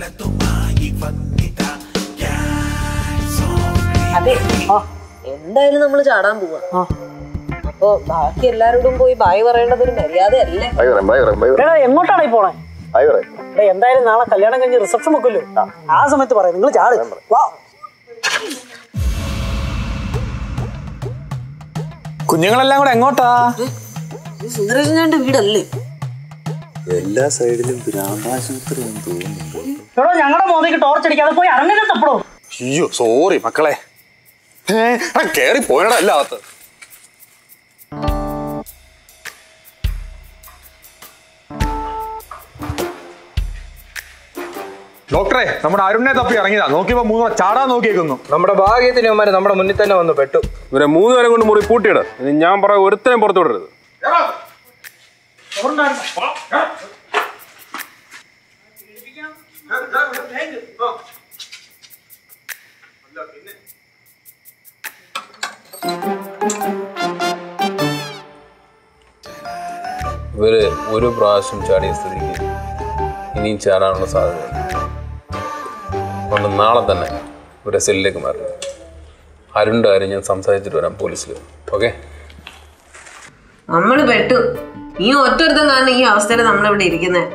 അതെ എന്തായാലും നമ്മൾ ചാടാൻ പോവാ അപ്പൊ ബാക്കി എല്ലാരോടും പോയി ബായ് പറയേണ്ടത് ഒരു മര്യാദയല്ലേ ബൈ പറയാം ബൈ പറയാം ബൈ പറയാം എടാ എങ്ങോട്ടാണ് ഈ പോണേ ബൈ പറയാം എടാ എന്തായാലും നാളെ കല്യാണം കഴിഞ്ഞ് റിസപ്ഷൻ വെക്കുമല്ലോ ആ സമയത്ത് പറയാം നിങ്ങൾ ചാട് വാ കുഞ്ഞുങ്ങളെല്ലാം കൂടെ എങ്ങോട്ടാ സുന്ദരേശന്റെ വീടല്ലേ എല്ലാ സൈഡിലും ഭ്രാന്താശുപത്രി തോന്നുന്നു എടോ ഞങ്ങളുടെ മോതയ്ക്ക് ടോർച്ച് അടിക്കാതെ പോയി അരങ്ങനെ തപ്പടോ അയ്യോ സോറി മക്കളെ ഏ, എടാ, കേറി പോയടാ എല്ലാത്ത ഡോക്ടറെ നമ്മുടെ അരുണിനെ തപ്പി ഇറങ്ങിയതാ നോക്കിയപ്പോ മൂന്ന് ചാടാൻ നോക്കിയേക്കുന്നു നമ്മുടെ ഭാഗ്യത്തിന് അവന്മാര് നമ്മുടെ മുന്നിൽ തന്നെ വന്ന് പെട്ടു ഇവരെ മൂന്ന് പേരും കൊണ്ട് മുറി പൂട്ടിയിട് ഇനി ഞാൻ പറയാം ഒരുത്തനെയും പുറത്തു വിടരുത് ഇവര് ഒരു പ്രാവശ്യം ചാടിയ സ്ഥിതിക്ക് ഇനിയും ചാടാനുള്ള സാധ്യതയുണ്ട് അതുകൊണ്ട് നാളെ തന്നെ ഇവരെ സെല്ലിലേക്ക് മാറി അരുണിൻ്റെ കാര്യം ഞാൻ സംസാരിച്ചിട്ട് വരാം പോലീസിൽ ഓക്കെ നമ്മള് പെട്ടു ഈ ഒറ്റൊരുത്തം കാരണം ഈ അവസ്ഥയിൽ നമ്മളിവിടെ ഇരിക്കുന്നേ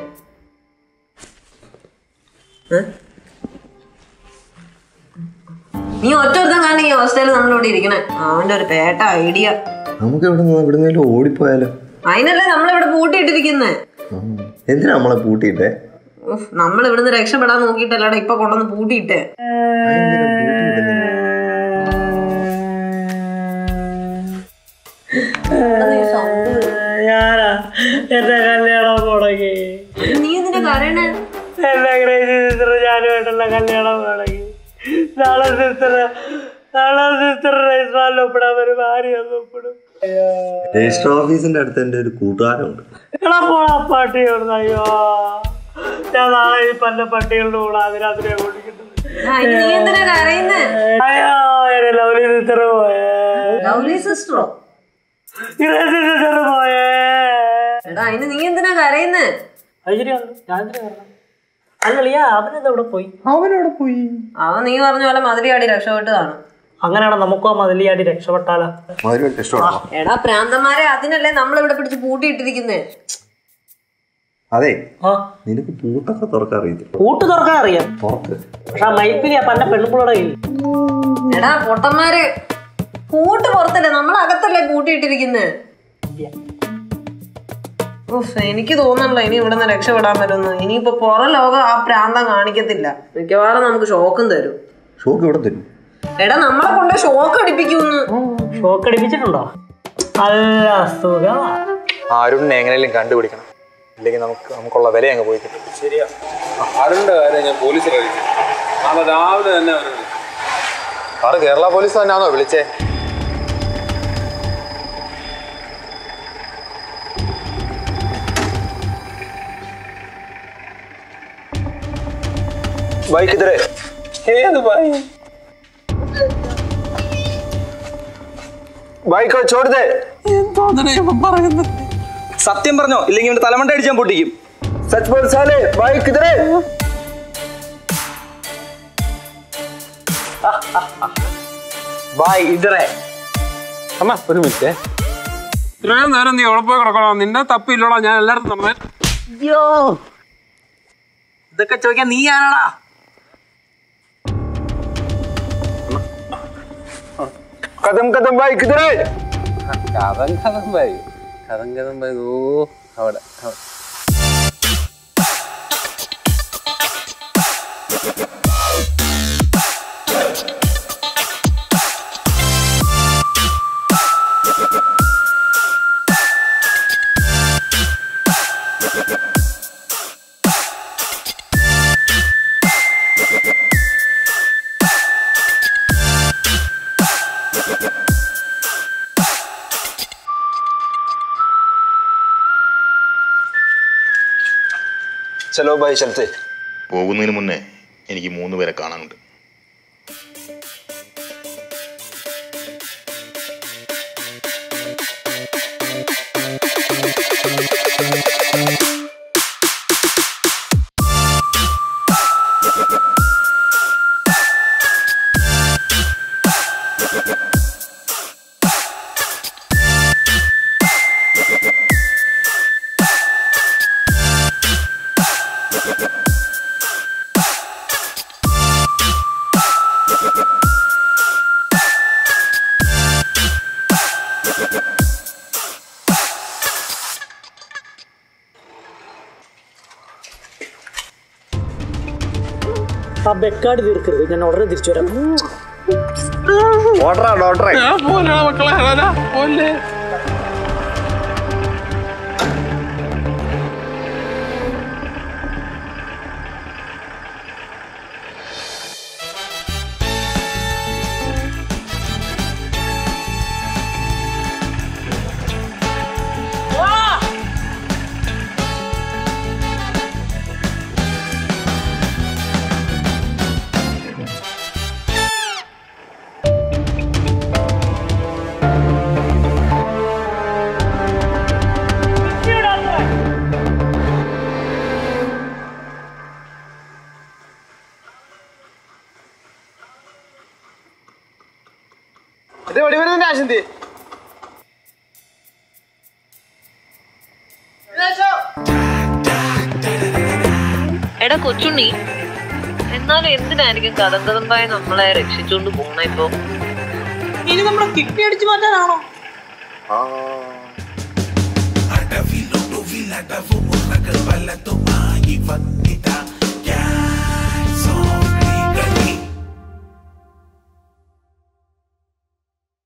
നീ ഒറ്റൊരുത്തം കാരണം ഈ അവസ്ഥയിൽ നമ്മളിവിടെ ഇരിക്കണേ അവന്റെ ഒരു പേട്ട ഐഡിയ നമുക്ക് ഇവിടെ നിന്ന് എവിടുന്നേലും ഓടിപ്പോയാലോ അതിനല്ലേ നമ്മളിവിടെ പൂട്ടിയിട്ടിരിക്കുന്നേ ഉം. എന്തിനാ നമ്മളെ പൂട്ടിയിട്ടെ ഉഫ്, നമ്മൾ ഇവിടുന്ന് രക്ഷപ്പെടാൻ നോക്കിയിട്ടല്ലടാ ഇപ്പൊ കൊണ്ടുവന്ന് പൂട്ടിയിട്ടേ ഞാനാ എന്റെ കല്യാണം മുടങ്ങി നീ എന്തിനാ കരയണേ എന്റെ ഗ്രേസി സിസ്റ്റർ ഞാനുമായിട്ടുള്ള കല്യാണം മുടങ്ങി നാളെ സിസ്റ്റർ നാളെ സിസ്റ്റർ റൈസ്മാലിൽ ഒപ്പിടാൻ വരും ആരും ഒന്ന് ഒപ്പിടും രജിസ്റ്റർ ഓഫീസിന്റെ അടുത്ത് എന്റെ ഒരു കൂട്ടുകാരുണ്ട് എടാ പോടാ പട്ടി ഇവിടുന്ന് അയ്യോ ഞാൻ നാളെ ഈ പല്ല പട്ടികളുടെ കൂടെ അതിനകത്തിനെ ഓടിക്കുന്നത് ആ, ഇനി നീ എന്തിനാ കരയുന്നേ അയ്യോ എന്റെ ലവ്ലി സിസ്റ്റർ പോയേ ലവ്ലി സിസ്റ്ററോ ഗ്രേസി സിസ്റ്റർ പോയേ എടാ അതിന് നീ എന്തിനാ കരയുന്നേ ഐശ്വര്യാണ് ഞാൻ എന്തിനാ പറഞ്ഞത് അല്ലളിയാ അവനെന്താ ഇവിടെ പോയി അവനവിടെ പോയി അവൻ നീ പറഞ്ഞ പോലെ മതിരിയാടി രക്ഷപ്പെട്ട് കാണും അങ്ങനെയാണ് നമുക്കും ആ മതിലിയാടി രക്ഷപ്പെട്ടാലോ അവരുമായിട്ട് ഇഷ്ടമാണോ എടാ പ്രാന്തന്മാരെ അതിനല്ലേ നമ്മളിവിടെ പിടിച്ച് പൂട്ടിയിട്ടിരിക്കുന്നേ അതെ ആ നിനക്ക് പൂട്ടൊക്കെ തുറക്കാൻ അറിയത്തില്ല കൂട്ട് തുറക്കാൻ അറിയാം തുറക്ക് പക്ഷെ ആ മൈപ്പിലി ആ പന്ന പെണ്ണുപിള്ളയുടെ കയ്യിൽ എടാ പൊട്ടന്മാര് പൂട്ട് പുറത്തല്ലേ നമ്മളകത്തല്ലേ പൂട്ടിയിട്ടിരിക്കുന്നേ ഉഫ് എനിക്ക് തോന്നണല്ലോ ഇനി ഇവിടുന്ന് രക്ഷപ്പെടാൻ പറ്റുന്നു ഇനിയിപ്പോ പുറം ലോകം ആ പ്രാന്തം കാണിക്കത്തില്ല മിക്കവാറും നമുക്ക് ഷോക്കും തരും ഷോക്ക് ഇവിടെ തരും എടാ നമ്മളെ കൊണ്ട് ഷോക്ക് അടിപ്പിക്കുന്നു ഷോക്ക് അടിപ്പിച്ചിട്ടുണ്ടോ അല്ല സുഖമാ ആ അരുണിനെ എങ്ങനെയും കണ്ടുപിടിക്കണം ഇല്ലെങ്കിൽ നമുക്ക് നമുക്കുള്ള വില അങ്ങ് പോയി കിട്ടും ശരിയാ അരുണിന്റെ കാര്യം ഞാൻ പോലീസിൽ അറിയിച്ചു നാളെ രാവിലെ തന്നെ അവർ സാറ് കേരള പോലീസ് തന്നെയാണോ വിളിച്ചേ ബൈക്ക് ഇതരെ ഏത് ബൈ ബൈക്ക് ചോടുതേ സത്യം പറഞ്ഞോ ഇല്ലെങ്കിൽ ഇവന്റെ തലമണ്ട അടിച്ചാൻ പൊട്ടിക്കും സച്ച് ബോൾ സാലേ ബൈക്ക് ഇതരെ ബൈ ഇതരെ അമ്മ ഒരു മിനിറ്റ് ഇത്രയും നേരം നീ എവിടെ പോയി കിടക്കണം നിന്റെ തപ്പില്ലടാ ഞാൻ എല്ലായിടത്തും നമ്മൾ അയ്യോ ഇതൊക്കെ ചോദിക്കാൻ നീ ആരാടാ കഥം കഥം ബൈക്ക് ഇതരെ കഥം കഥം ബൈ കഥം കഥം ബൈ ഓ അവിടെ അവിടെ. ചലോ ബൈ ചലത്തെ പോകുന്നതിന് മുന്നേ എനിക്ക് മൂന്ന് പേരെ കാണാനുണ്ട് ആ ബെക്കാട് തീർക്കരുത് ഞാൻ ഉടനെ തിരിച്ചു വരാം ഓട്ടറാ ഡോക്ടറെ ഞാൻ പോലെ മക്കളെ അതാ, പോലെ ഇത് വെടി വരുന്നതിന്റെ ആശന്തി എടാ കൊച്ചുണ്ണി എന്നാലും എന്തിനായിരിക്കും കഥം കഥമ്പായി നമ്മളെ രക്ഷിച്ചോണ്ട് പോണ ഇപ്പൊ ഇനി നമ്മളെ കിഡ്നി അടിച്ചു മാറ്റാനാണോ അടവിലൊടുവിലടവും ഉറകൾ വലതുമായി വന്നി